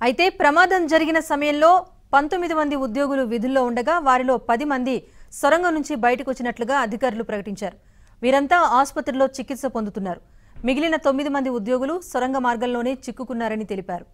అయితే ప్రమాదం జరిగిన సమయంలో పంతొమ్మిది మంది ఉద్యోగులు విధుల్లో ఉండగా వారిలో పది మంది సొరంగం నుంచి బయటకు వచ్చినట్లుగా అధికారులు ప్రకటించారు వీరంతా ఆసుపత్రిలో చికిత్స పొందుతున్నారు మిగిలిన తొమ్మిది మంది ఉద్యోగులు సొరంగ మార్గంలోనే చిక్కుకున్నారని తెలిపారు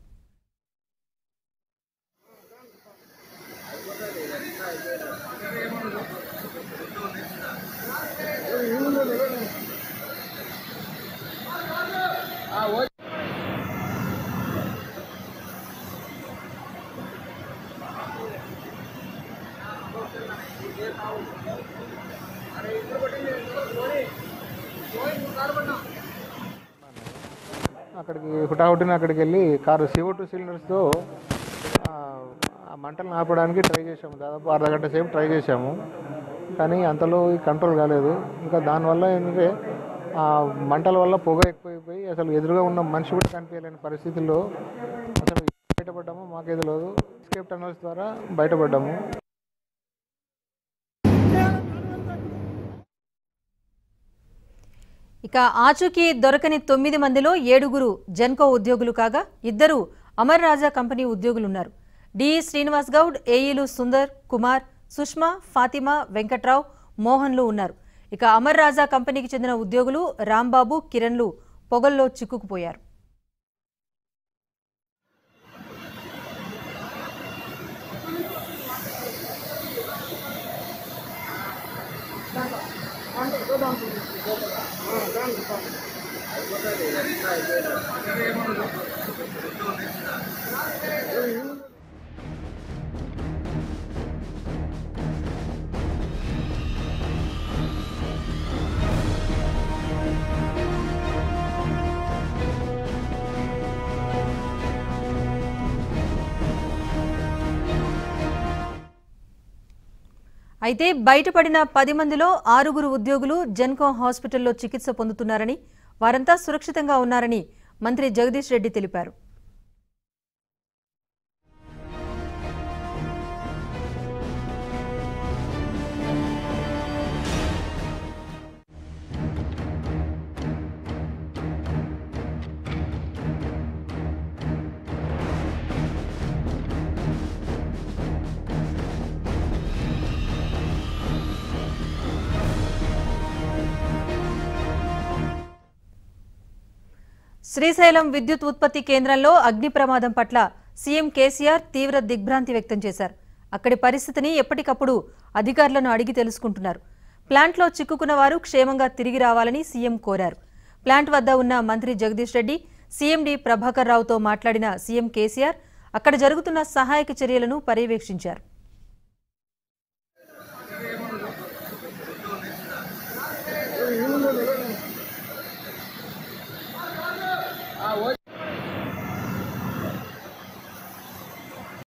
అక్కడికి హుటాహుటిన అక్కడికి వెళ్ళి కారు సిఓ టూ సిలిండర్స్తో ఆ మంటలను ఆపడానికి ట్రై చేసాము దాదాపు అర్ధ గంట సేపు ట్రై చేసాము కానీ అంతలో ఈ కంట్రోల్ కాలేదు ఇంకా దానివల్ల ఏంటంటే ఆ మంటల వల్ల పొగ ఎక్కువైపోయి అసలు ఎదురుగా ఉన్న మనిషి కూడా కనిపించలేని పరిస్థితుల్లో అసలు బయటపడ్డాము మాకే తెలియదు ఎస్కేప్ టనల్స్ ద్వారా బయటపడ్డాము ఇక ఆచూకీ దొరకని తొమ్మిది మందిలో ఏడుగురు జెన్కో ఉద్యోగులు కాగా ఇద్దరు అమర్ రాజా కంపెనీ ఉద్యోగులున్నారు డి శ్రీనివాస్ గౌడ్ ఏఈలు సుందర్ కుమార్ సుష్మా ఫాతిమా వెంకట్రావు మోహన్లు ఉన్నారు ఇక అమర్ రాజా కంపెనీకి చెందిన ఉద్యోగులు రాంబాబు కిరణ్లు పొగల్లో చిక్కుకుపోయారు అయితే బయటపడిన పది మందిలో ఆరుగురు ఉద్యోగులు జెన్కో హాస్పిటల్లో చికిత్స పొందుతున్నారని వారంతా సురక్షితంగా ఉన్నారని మంత్రి జగదీష్ రెడ్డి తెలిపారు శ్రీశైలం విద్యుత్ ఉత్పత్తి కేంద్రంలో అగ్ని ప్రమాదం పట్ల సీఎం కేసీఆర్ తీవ్ర దిగ్భ్రాంతి వ్యక్తం చేశారు అక్కడి పరిస్థితిని ఎప్పటికప్పుడు అధికారులను అడిగి తెలుసుకుంటున్నారు ప్లాంట్లో చిక్కుకున్న వారు క్షేమంగా తిరిగి రావాలని సీఎం కోరారు ప్లాంట్ వద్ద ఉన్న మంత్రి జగదీష్ రెడ్డి సీఎండీ ప్రభాకర్ రావుతో మాట్లాడిన సీఎం కేసీఆర్ అక్కడ జరుగుతున్న సహాయక చర్యలను పర్యవేక్షించారు